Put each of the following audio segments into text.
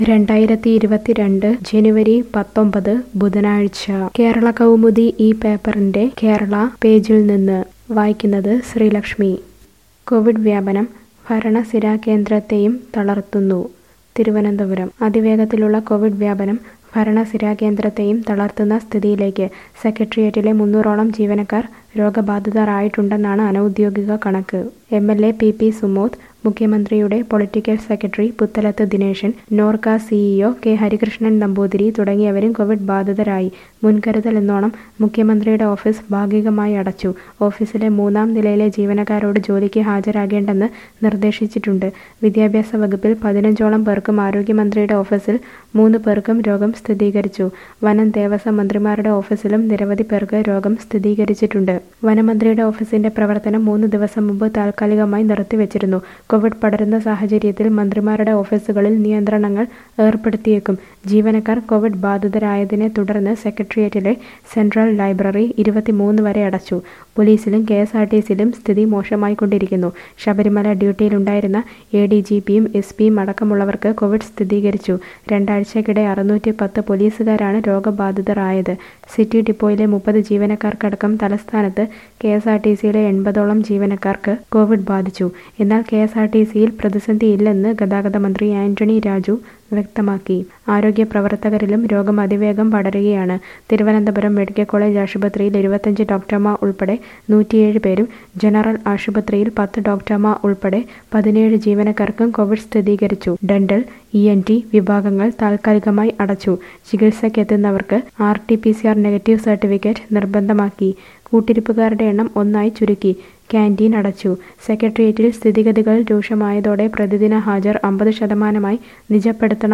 രണ്ടായിരത്തി ഇരുപത്തിരണ്ട് ജനുവരി പത്തൊമ്പത് ബുധനാഴ്ച കേരള കൗമുദി ഈ പേപ്പറിന്റെ കേരള പേജിൽ നിന്ന് വായിക്കുന്നത് ശ്രീലക്ഷ്മി കോവിഡ് വ്യാപനം ഭരണസിരാ കേന്ദ്രത്തെയും തളർത്തുന്നു തിരുവനന്തപുരം അതിവേഗത്തിലുള്ള കോവിഡ് വ്യാപനം ഭരണസിരാ കേന്ദ്രത്തെയും തളർത്തുന്ന സ്ഥിതിയിലേക്ക് സെക്രട്ടേറിയറ്റിലെ മുന്നൂറോളം ജീവനക്കാർ രോഗബാധിതർ ആയിട്ടുണ്ടെന്നാണ് അനൗദ്യോഗിക കണക്ക് M L A P P Sumod മുഖ്യമന്ത്രിയുടെ political secretary Puthalath Dineshan Norka CEO K Harikrishnan Namboothiri തുടങ്ങിയവരും കോവിഡ് ബാധിതരായി മുൻകരുതൽ എന്നോണം മുഖ്യമന്ത്രിയുടെ ഓഫീസ് ഭാഗികമായി അടച്ചു ഓഫീസിലെ മൂന്നാം നിലയിലെ ജീവനക്കാരോട് ജോലിക്ക് ഹാജരാകേണ്ടെന്ന് നിർദ്ദേശിച്ചിട്ടുണ്ട് വിദ്യാഭ്യാസ വകുപ്പിൽ പതിനഞ്ചോളം പേർക്കും ആരോഗ്യമന്ത്രിയുടെ ഓഫീസിൽ മൂന്ന് പേർക്കും രോഗം സ്ഥിരീകരിച്ചു വനം ദേവസ്വം മന്ത്രിമാരുടെ ഓഫീസിലും നിരവധി പേർക്ക് രോഗം സ്ഥിരീകരിച്ചിട്ടുണ്ട് വനമന്ത്രിയുടെ ഓഫീസിന്റെ പ്രവർത്തനം മൂന്ന് ദിവസം മുമ്പ് താൽക്കാലികമായി നിർത്തിവച്ചിരുന്നു കോവിഡ് പടരുന്ന സാഹചര്യത്തിൽ മന്ത്രിമാരുടെ ഓഫീസുകളിൽ നിയന്ത്രണങ്ങൾ ഏർപ്പെടുത്തിയേക്കും ജീവനക്കാർ കോവിഡ് ബാധിതരായതിനെ തുടർന്ന് സെക്രട്ടേറിയറ്റിലെ സെൻട്രൽ ലൈബ്രറി ഇരുപത്തിമൂന്ന് വരെ അടച്ചു പോലീസിലും കെ എസ് ആർ ടി സിയിലും സ്ഥിതി മോശമായിക്കൊണ്ടിരിക്കുന്നു ശബരിമല ഡ്യൂട്ടിയിലുണ്ടായിരുന്ന എ ഡി ജി പിയും എസ് പിയും അടക്കമുള്ളവർക്ക് കോവിഡ് സ്ഥിരീകരിച്ചു രണ്ടാഴ്ചക്കിടെ അറുന്നൂറ്റി പത്ത് പോലീസുകാരാണ് രോഗബാധിതരായത് സിറ്റി ഡിപ്പോയിലെ മുപ്പത് ജീവനക്കാർക്കടക്കം തലസ്ഥാനത്ത് കെ എസ് ആർ ടി സിയിലെ എൺപതോളം ജീവനക്കാർക്ക് കോവിഡ് ബാധിച്ചു എന്നാൽ കെ എസ് ആർ ടി സിയിൽ പ്രതിസന്ധിയില്ലെന്ന് ഗതാഗത മന്ത്രി ആന്റണി രാജു വ്യക്തമാക്കി ആരോഗ്യ പ്രവർത്തകരിലും രോഗം അതിവേഗം പടരുകയാണ് തിരുവനന്തപുരം മെഡിക്കൽ കോളേജ് ആശുപത്രിയിൽ ഇരുപത്തഞ്ച് ഡോക്ടർമാർ ഉൾപ്പെടെ നൂറ്റിയേഴ് പേരും ജനറൽ ആശുപത്രിയിൽ പത്ത് ഡോക്ടർമാർ ഉൾപ്പെടെ പതിനേഴ് ജീവനക്കാർക്കും കോവിഡ് സ്ഥിരീകരിച്ചു ഡെന്റൽ ഇ എൻ ടി വിഭാഗങ്ങൾ താൽക്കാലികമായി അടച്ചു ചികിത്സയ്ക്കെത്തുന്നവർക്ക് R T P C R negative certificate നിർബന്ധമാക്കി കൂട്ടിരിപ്പുകാരുടെ എണ്ണം ഒന്നായി ചുരുക്കി ക്യാൻറ്റീൻ അടച്ചു സെക്രട്ടേറിയറ്റിൽ സ്ഥിതിഗതികൾ രൂക്ഷമായതോടെ പ്രതിദിന ഹാജർ അമ്പത് ശതമാനമായി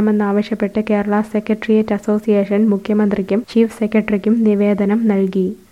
നിജപ്പെടുത്തണമെന്നാവശ്യപ്പെട്ട് കേരള സെക്രട്ടേറിയറ്റ് അസോസിയേഷൻ മുഖ്യമന്ത്രിക്കും ചീഫ് സെക്രട്ടറിക്കും നിവേദനം നൽകി